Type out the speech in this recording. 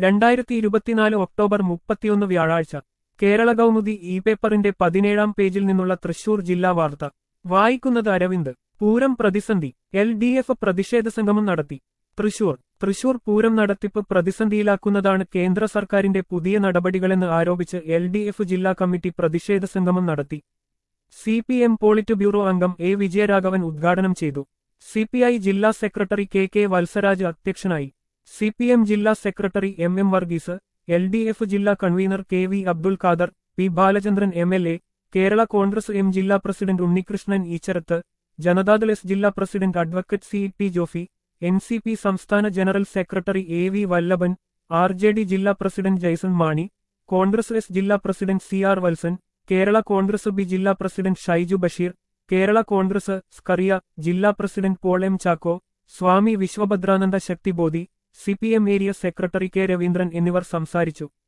രണ്ടായിരത്തി ഇരുപത്തിനാല് ഒക്ടോബർ മുപ്പത്തിയൊന്ന് വ്യാഴാഴ്ച കേരള കൗമുദി ഇ പേപ്പറിന്റെ പതിനേഴാം പേജിൽ നിന്നുള്ള തൃശൂർ ജില്ലാ വാർത്ത വായിക്കുന്നത് അരവിന്ദ് പൂരം പ്രതിസന്ധി എൽ ഡി എഫ് പ്രതിഷേധ സംഗമം നടത്തി തൃശൂർ തൃശൂർ പൂരം നടത്തിപ്പ് പ്രതിസന്ധിയിലാക്കുന്നതാണ് കേന്ദ്ര സർക്കാരിന്റെ പുതിയ നടപടികളെന്ന് ആരോപിച്ച് എൽ ഡി എഫ് ജില്ലാ കമ്മിറ്റി പ്രതിഷേധ സംഗമം നടത്തി C P M polit bureau അംഗം എ വിജയരാഘവൻ ഉദ്ഘാടനം ചെയ്തു സി പി ഐ ജില്ലാ സെക്രട്ടറി കെ കെ വത്സരാജ് അധ്യക്ഷനായി സി പി എം ജില്ലാ secretary M M Varghese L D F ജില്ലാ convener K V Abdul Khader P Balachandran M L A Kerala Congress M ജില്ലാ പ്രസിഡന്റ് ഉണ്ണികൃഷ്ണൻ ഈച്ചരത്ത് ജനതാദൾ എസ് ജില്ലാ president advocate C T Jofi N C P സംസ്ഥാന general secretary A V Vallabhan R J D ജില്ലാ president Jaison Mani Congress S ജില്ലാ president C R Valsan Kerala Congress B ജില്ലാ president Shaiju Basheer Kerala Congress Scaria ജില്ലാ president Paul M Chacko Swami Vishwabhadrananda Shaktibodhi C P M area secretary K Raveendran എന്നിവർ സംസാരിച്ചു